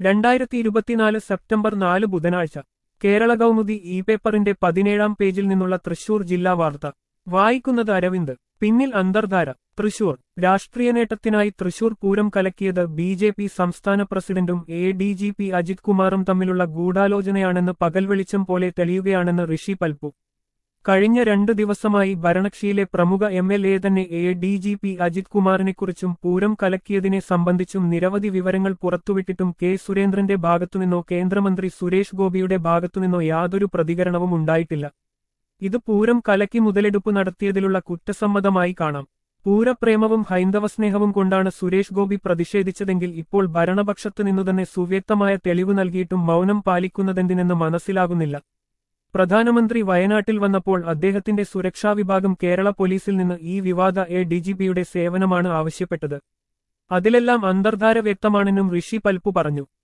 രണ്ടായിരത്തി ഇരുപത്തിനാല് സെപ്റ്റംബർ നാല് ബുധനാഴ്ച കേരള കൗമുദി ഇ പേപ്പറിന്റെ പതിനേഴാം പേജിൽ നിന്നുള്ള തൃശൂർ ജില്ലാ വാർത്ത വായിക്കുന്നത് അരവിന്ദ് പിന്നിൽ അന്തർധാര തൃശൂർ രാഷ്ട്രീയ നേട്ടത്തിനായി തൃശൂർ പൂരം കലക്കിയത് ബി ജെ പി സംസ്ഥാന പ്രസിഡന്റും A D G P Ajith കുമാറും തമ്മിലുള്ള ഗൂഢാലോചനയാണെന്ന് പകൽ വെളിച്ചം പോലെ തെളിയുകയാണെന്ന് ഋഷി പൽപു കഴിഞ്ഞ രണ്ടു ദിവസമായി ഭരണകക്ഷിയിലെ പ്രമുഖ എം എൽ എ തന്നെ A D G P Ajith കുമാറിനെക്കുറിച്ചും പൂരം കലക്കിയതിനെ സംബന്ധിച്ചും നിരവധി വിവരങ്ങൾ പുറത്തുവിട്ടിട്ടും കെ സുരേന്ദ്രന്റെ ഭാഗത്തുനിന്നോ കേന്ദ്രമന്ത്രി സുരേഷ് ഗോപിയുടെ ഭാഗത്തുനിന്നോ യാതൊരു പ്രതികരണവും ഉണ്ടായിട്ടില്ല ഇത് പൂരം കലക്കി മുതലെടുപ്പ് നടത്തിയതിലുള്ള കുറ്റസമ്മതമായി കാണാം പൂരപ്രേമവും ഹൈന്ദവസ്നേഹവും കൊണ്ടാണ് സുരേഷ് ഗോപി പ്രതിഷേധിച്ചതെങ്കിൽ ഇപ്പോൾ ഭരണപക്ഷത്തു നിന്നുതന്നെ സുവ്യക്തമായ തെളിവ് നൽകിയിട്ടും മൗനം പാലിക്കുന്നതെന്തിനെന്ന് മനസ്സിലാകുന്നില്ല പ്രധാനമന്ത്രി വയനാട്ടിൽ വന്നപ്പോൾ അദ്ദേഹത്തിന്റെ സുരക്ഷാ വിഭാഗം കേരള പോലീസിൽ നിന്ന് ഈ വിവാദ എ ഡിജിപിയുടെ സേവനമാണ് ആവശ്യപ്പെട്ടത് അതിലെല്ലാം അന്തർധാര വ്യക്തമാണെന്നും ഋഷി പൽപ്പു പറഞ്ഞു